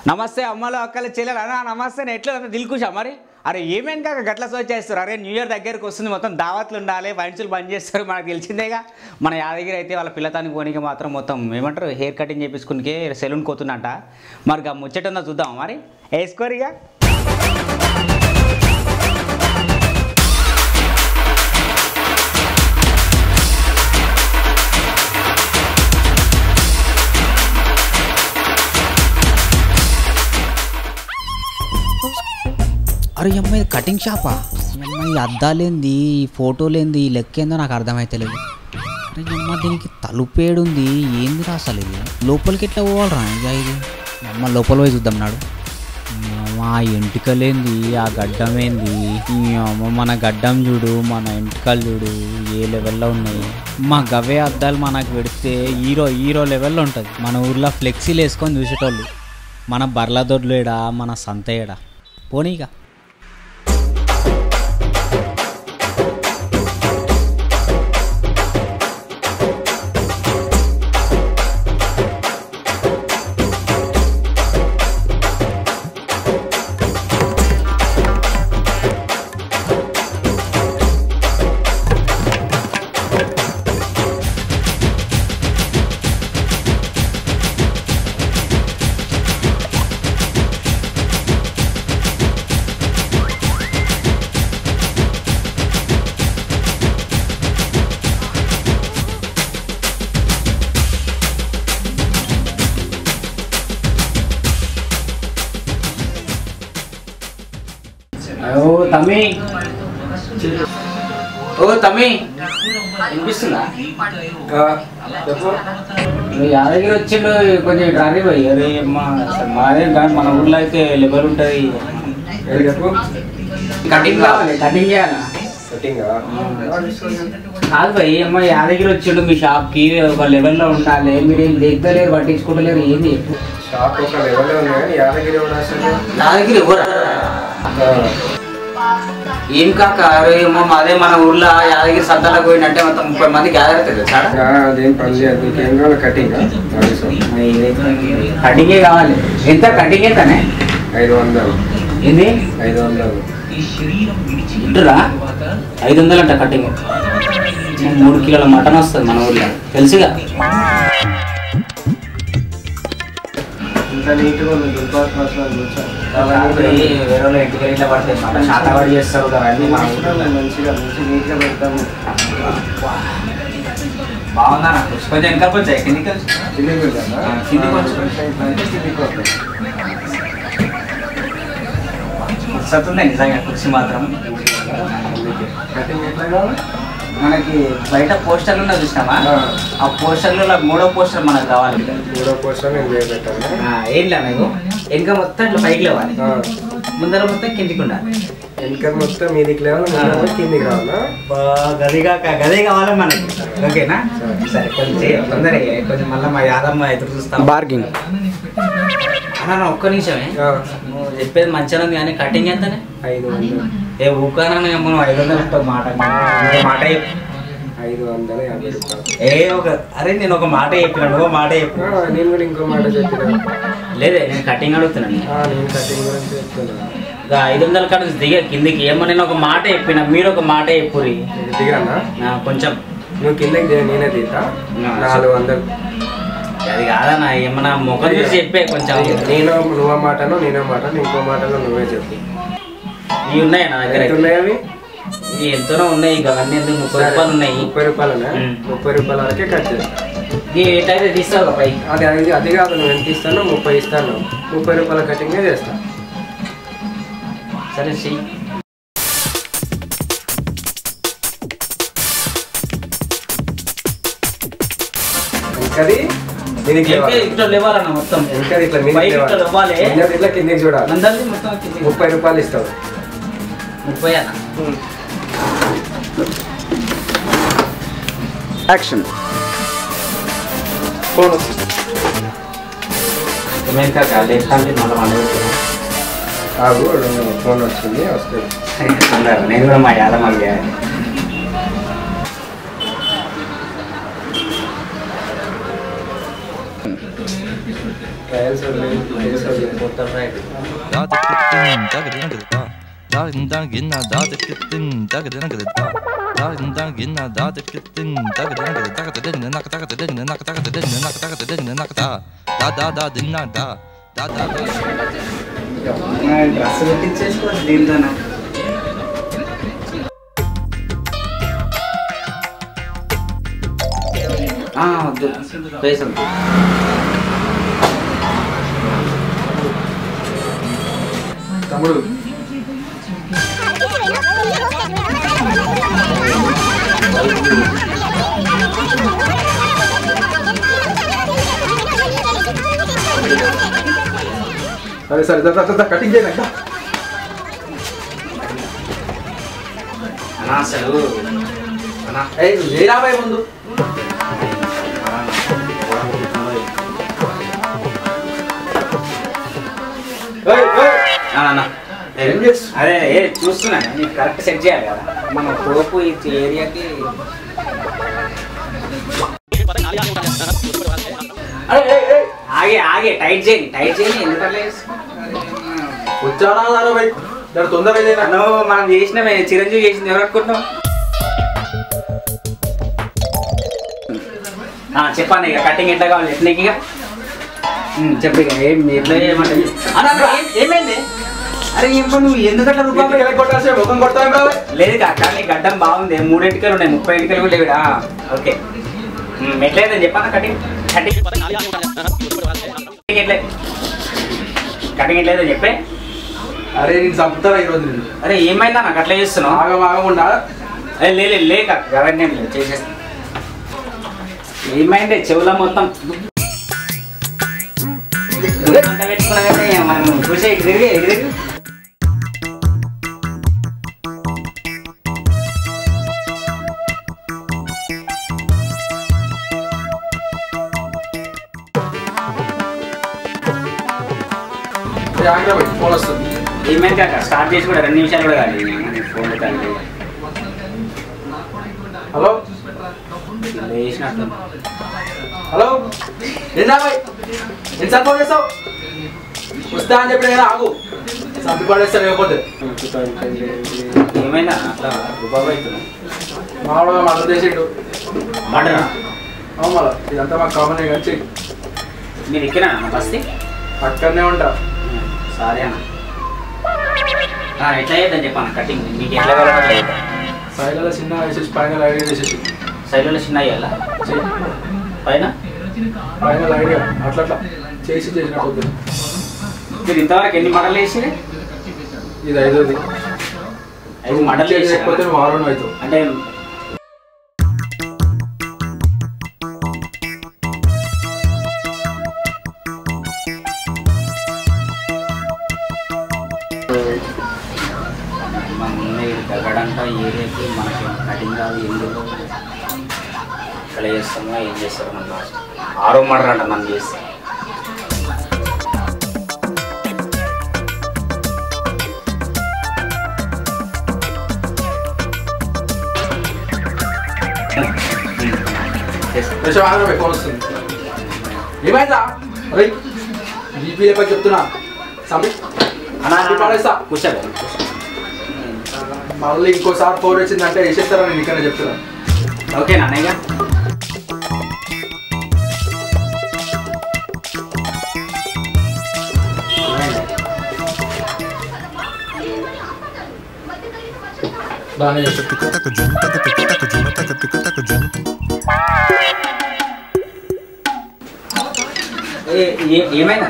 నమస్తే అమ్మలో అక్కలు చెల్లెలు అన్నా నమస్తే నేను ఎట్లా ఉంది? దిల్కుషా మరి అరే ఏమేం కాక గట్ల సో చేస్తారు అరే న్యూ ఇయర్ దగ్గరికి వస్తుంది మొత్తం దావత్లు ఉండాలి వైన్సులు బంద్ చేస్తారు మనకు తెలిసిందేగా మన యాదగిరి అయితే వాళ్ళ పిల్లతానికి పోనీకి మాత్రం మొత్తం ఏమంటారు హెయిర్ కటింగ్ చేపించుకునికే సెలూన్ పోతుందంట మరి ఆ ముచ్చట ఉందో చూద్దాం మరి వేసుకోరిగా అరే అమ్మాయి కటింగ్ షాపా అమ్మాయి అద్దాలేంది ఈ ఫోటోలేంది ఈ లెక్కేందో నాకు అర్థమైతలేదు అరే అమ్మ దీనికి తలుపేడుంది ఏంది రా అసలు ఇది లోపలికి ఎట్లా పోవాలరా ఇక ఇది అమ్మ లోపల పోయి చూద్దాం నాడు అమ్మ, ఆ ఎంటికలేంది ఆ గడ్డం ఏంది ఈ అమ్మ మన గడ్డం చూడు మన ఎంటికలు చూడు ఏ లెవెల్లో ఉన్నాయి మా గవే అద్దాలు మనకు పెడితే హీరో హీరో లెవెల్లో ఉంటుంది మన ఊర్లో ఫ్లెక్సీలు వేసుకొని చూసేటోళ్ళు మన బర్ల దొడ్లేడా మన సంత ఏడా పోనీగా ఓ తమ్మి ఓ తమ్మి వినిపిస్తుందా నువ్వు యాదగిరి వచ్చిండు కొంచెం డ్రారీ పోయి అరే అమ్మా అసలు మాదే కానీ మన ఊర్లో అయితే లెవెల్ ఉంటుంది కటింగ్ కావాలి కటింగ్ చేయాలా కాదు భయ్ అమ్మ యాదగిరి వచ్చిండు మీ షాప్కి ఒక లెవెల్లో ఉండాలి మీరు ఏం దిగుతలేరు పట్టించుకుంటలేరు ఏంది షాప్ ఒక లెవెల్ ఉన్నాయి కానీ యాదగిరి కూడా అసలు యాదగిరి ఎవరా ఏం కాక అరే ఏమో అదే మన ఊర్లో యాదగిరి సద్దాలకు పోయినట్టే మొత్తం ముప్పై మంది గ్యాదర్ అవుతుంది సార్ ఇంకా అదేం పని లేదు మీకు ఏం కావాలి కటింగ్ కటింగే కావాలి ఎంత కటింగ్ ఎంతనే ఐదు వందలు ఏంది ఐదు వందలు ఇంటురా ఐదు వందలు అంట కటింగ్ మూడు కిలోల మటన్ వస్తుంది మన ఊర్లో తెలుసుగా ఇంత నీట్గా ఉంది దుర్భాష కూర్చొని వేరే వాళ్ళు ఇంటికి వెళ్ళి పడతాయి మటన్ శాతవాడి చేస్తారు కదా అన్ని మన ఊర్లో మంచిగా మంచి నీట్గా పెడతాము బాగుందా నాకు కొంచెం ఇంకా కొంచెం కిందికి వచ్చి. కిందికి వెళ్తామా? ఆ, కిందికి వచ్చి. అంటే కిందికి వస్తాం. ఉత్సత్ ఉన్నాయి నిజంగా కుర్చీ మాత్రం కటింగ్ ఎట్లా కావాలి మనకి బయట పోస్టర్లు ఉన్నాయి చూసినామా ఆ. ఆ పోస్టర్లలో మూడో పోస్టర్ మనకు కావాలి మూడో కోసం నేను చేయబెట్టాను ఆ, ఏం లే నీకు వెనక మొత్తం ఇట్లా పైకి లేవాలి ముందర మొత్తం కిందికి ఉండాలి వెనక మొత్తం మీదికి లేవాలి ముందు కిందికి రావాలా గదిగా గదే కావాలి మనకి ఓకేనా సరే కొంచెం చేయి, తొందరగా చేయి. కొంచెం మళ్ళీ మా యాదమ్మ ఎదురు చూస్తాం బార్గింగ్ అన్న ఒక్క నిమిషమే నువ్వు చెప్పేది మంచిగా ఉంది కానీ కటింగ్ ఎంతనే ఐదు వందలు ఏ ఊకానా మనం ఐదు వందలు ఉంటావు మాట ఇంకో మాట చెప్పు. ఐదు వందల యాభై రూపాయలు ఏ ఒక అరే నేను ఒక మాట చెప్పిన నువ్వు మాట చెప్పు ఆ, నేను కూడా ఇంకో మాట చెప్పిన లేదే నేను కటింగ్ అడుగుతున్నాను ఆ, నేను కటింగ్ గురించి చెప్తున్నా ఇక ఐదు వందల కాడ నుంచి దిగ కిందికి ఏమో నేను ఒక మాట చెప్పిన మీరు ఒక మాట చెప్పురి ఇది దిగన్నా నా కొంచెం నువ్వు కిందకి దిగు, నేనే తీతా ఆ, నాలుగు వందలు అది కాదన్నా ఏమన్నా ముఖం చూసి చెప్పే కొంచెం నేను నువ్వు మాటను నేనే మాటను ఇంకో మాటను నువ్వే చెప్పు ఇవి ఉన్నాయి నా దగ్గర ఎంత ఉన్నాయి అవి ఇవి ఎంతనో ఉన్నాయి ఇక అవన్నీ ఎందుకు ముప్పై రూపాయలు ఉన్నాయి ముప్పై రూపాయలనే ఉమ్. ముప్పై రూపాయల వరకే కట్ చేస్తా ఇవి ఏటైతే తీస్తావు పై అది అది అది కాదు నువ్వు ఎంత ఇస్తాను ముప్పై ఇస్తాను ముప్పై రూపాయల కటింగే చేస్తా సరే చెయ్యి ఇంకది మీదికి చెప్పే లేవాలి. ఇట్లా లేవాలన్న మొత్తం ఇంకది ఇట్లా మీదికి పైకి ఇట్లా లేవాలి. లేవాలి ఉన్నది ఇట్లా కిందికి చూడాలి అందరిది మొత్తం కిందికి. ముప్పై రూపాయలు ఇస్తావు ముప్పై అన్న యాక్షన్ ఫోన్ ఏమైంది కాక లేట్ మళ్ళీ మన ఆగు ఫోన్ వచ్చింది వస్తుంది నేను కూడా మా యాదమ్మ చేయాలి ట్రయల్స్ వదిలేదు మొత్తం రైట్ డ్రెస్ పెట్టించేసుకోవచ్చు దీంతోనే వద్దు పైసలు తమ్ముడు సరే సరే కటింగ్ చేయండి అన్నా అసలు అన్నా ఏ లేరాబాయ్ ముందు ఏయ్, ఏయ్. ఆ, అన్న ఏం చేస్తు- అదే ఏ చూస్తున్నా నీకు కరెక్ట్ సెట్ చేయాలి కదా మన తోపు ఈ ఏరియాకి ఏయ్, ఏయ్, ఏయ్. ఆగే ఆగే టైట్ చేయండి టైట్ చేయండి ఎందుకంటే వచ్చాడా రారా బై దాని తొందరగా చేయరా అన్నో మనం చేసిన చిరంజీవి చేసింది ఎవరు అనుకుంటున్నాం ఆ, చెప్పండి ఇక కటింగ్ ఎట్లా కావాలి ఎట్లా ఇక ఉమ్, చెప్పు ఇక ఏం ఎట్లా చేయమంటే అన్న, అన్న, ఏం- ఏమైంది అరే ఏం పని నువ్వు ఎందుకు అట్లా రూపాయలు ఇంటికి కొట్టాల్సి ముఖం కొడతాం బాబాయ్ లేదు కాక నీ గడ్డం బాగుంది మూడు ఇంటికలు ఉన్నాయి ముప్పై ఇంటికలు కూడా లేవుడా ఓకే ఉమ్, ఎట్లయితే చెప్పాను కటింగ్ కటింగ్ కటింగ్ ఎట్లే కటింగ్ ఎట్లయితే చెప్పే అరే నేను చంపుతారా ఈరోజు నేను అరే ఏమైందా నాకు అట్లా చేస్తున్నావు ఆగం ఆగకుండా ఏ, లే లే, లే కాక గవర్నీ లేదు చేసేస్తా ఏమైంది చెవుల మొత్తం మంట పెట్టుకున్నా కానీ మనం చూసే ఇటు తిరిగి ఇటు తిరిగి ఏ, ఆగిరా బై ఫోన్ వస్తుంది ఏమైంది కాక స్టార్ట్ చేసి కూడా రెండు నిమిషాలు కూడా కాదు ఫోన్ కలిగి హలో వేసినట్టు హలో ఏందా బాయ్ ఎన్నిసార్లు ఫోన్ చేస్తావు వస్తా అని చెప్పి నేను ఆగు చంపి పడేస్తా లేకపోతే ఏమైందా అట్లా రూపాయి అవుతున్నావు మామూలుగా మద్దతు చేసిండు మర్డరా అవును మళ్ళా ఇదంతా మాకు కామన్ కానీ చెయ్యి మీరు ఇక్కడనా అన్న బస్తీ అక్కడనే ఉంటా సారీ అన్న ఆ, ఎట్లా చేద్దాం చెప్పాను కటింగ్ మీకు ఎట్లా కావాలో అట్లా చేద్దాం సైడ్లో చిన్న వేసేసి పైన లైట్ వేసేసి సైడ్లో చిన్న అయ్యాలా చెయ్యి పైన పైన లైట్ అట్లా అట్లా చేసి చేసినట్టు వద్దు మీరు ఇంతవరకు ఎన్ని మడలు వేసి ఇది ఐదోది ఐదు మడలు చేయకపోతే వేసి నువ్వు ఆరు అవుతావు అంటే మన ఉన్నాయి తగ్గడంట ఏరియాకి మనకి కటింగ్ కాదు ఎందుకు ఇక్కడ చేస్తామో ఏం చేస్తారో మన లాస్ట్ ఆరో మర్డర్ అంట మనం చేస్తాం చేస్తాం కొంచెం ఆగరా ఫోన్ వస్తుంది ఏమైందా అరే బీపీ లేపని చెప్తున్నా సమీ అన్నా ఇది పడేస్తా. కూర్చోలే మళ్ళీ ఇంకోసారి ఫోన్ వచ్చిందంటే వేసేస్తారని నేను ఇక్కడ చెప్తున్నా ఓకేనా అన్నయ్య బాగానే చేస్తా ఏ- ఏ- ఏమైందా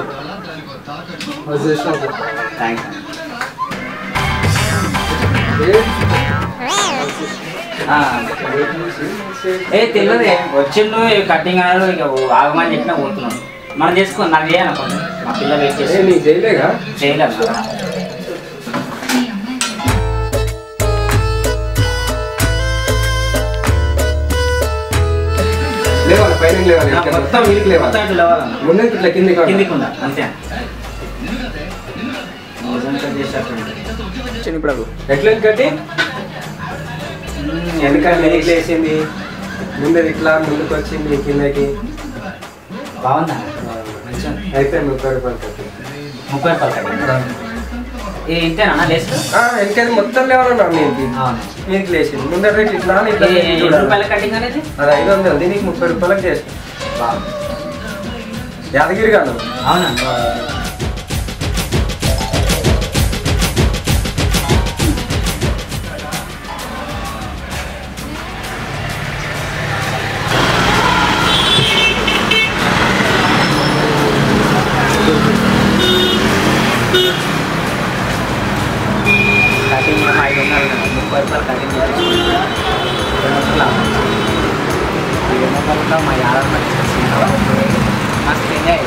అది చేసినా థ్యాంక్స్ ఏ ఆ. ఏ తెలియదు వచ్చిండు కటింగ్ అన్నాడు ఇక ఆగమని చెప్పినా పోతున్నాడు మనం చేసుకో నాకు చేయాలి కొంచెం మా పిల్ల వెయిట్ ఏ, చేసి నీ చేయలేగా చేయలేము లేవాలి పైన లేవాలి మొత్తం వీడికి లేవాలి మొత్తం ఇట్లా లేవాలన్న. ముందు ఇట్లా కిందికి కావాలి. కిందికి ఉండాలి అంతే నిజంగా చేసేటట్టుంది. ఇప్పుడు అవి. ఎట్లా కట్టి ఎందుకంటే ఇట్లా వేసింది ముందు ఇట్లా ముందుకు వచ్చింది కిందకి బాగుందా అయితే ముప్పై రూపాయలు కట్టి ముప్పై రూపాయలు కట్టింగ్ ఇది ఇంతేనా లేసు వెనకది మొత్తం లేవాలన్నా మీకు అవును. మీకు లేచింది ముందర రేట్ ఇట్లా అని ఇట్లా ఇది తిప్పి ఎన్ని చూడాలి. రూపాయల కటింగ్ అనేది అది ఐదు వందలు దీనికి ముప్పై రూపాయలకు చేసి యాదగిరి కాదు అవునా కటింగ్ ఏమో ఐదు వందలు కదా, ముప్పై రూపాయలు కటింగ్ చేయాలి రెండు వందలు లాభం. ఈ రెండు వందలతో మా యాదమ్మ మస్తు ఎంజాయ్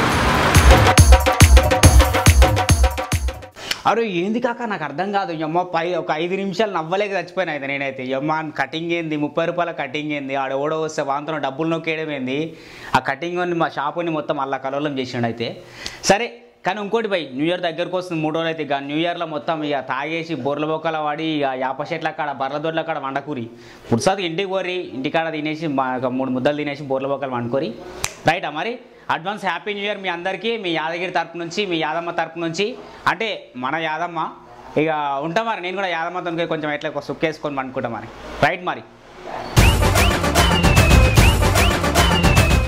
అరే ఏంది కాక నాకు అర్థం కాదు యమ్మ పై ఒక ఐదు నిమిషాలు నవ్వలేక చచ్చిపోయినా అయితే నేనైతే యమ్మ కటింగ్ ఏంది ముప్పై రూపాయల కటింగ్ ఏంది ఆడ ఓడో వస్తే వాంతో డబ్బులు నొక్కేయడం ఏంది ఆ కటింగ్ అని మా షాపుని మొత్తం అలా కలవలం చేసిండు అయితే సరే కానీ ఇంకోటి పోయి న్యూ ఇయర్ దగ్గరకు వస్తుంది మూడు రోజులు అయితే ఇక న్యూ ఇయర్లో మొత్తం ఇక తాగేసి బొర్ల బొక్కల వాడి ఇక యాప చెట్ల కాడ బర్ల దొడ్ల కాడ వండకూరి పుడుసాది ఇంటికి పోరి ఇంటికాడ తినేసి మా ఒక మూడు ముద్దలు తినేసి బొర్ల బొక్కలు వండుకోరి రైటా మరి అడ్వాన్స్ హ్యాపీ న్యూ ఇయర్ మీ అందరికీ మీ యాదగిరి తరపు నుంచి మీ యాదమ్మ తరపు నుంచి అంటే మన యాదమ్మ ఇక ఉంటాం మరి నేను కూడా యాదమ్మతో కొంచెం ఎట్లా సుక్కేసుకొని అనుకుంటాం మరి రైట్ మరి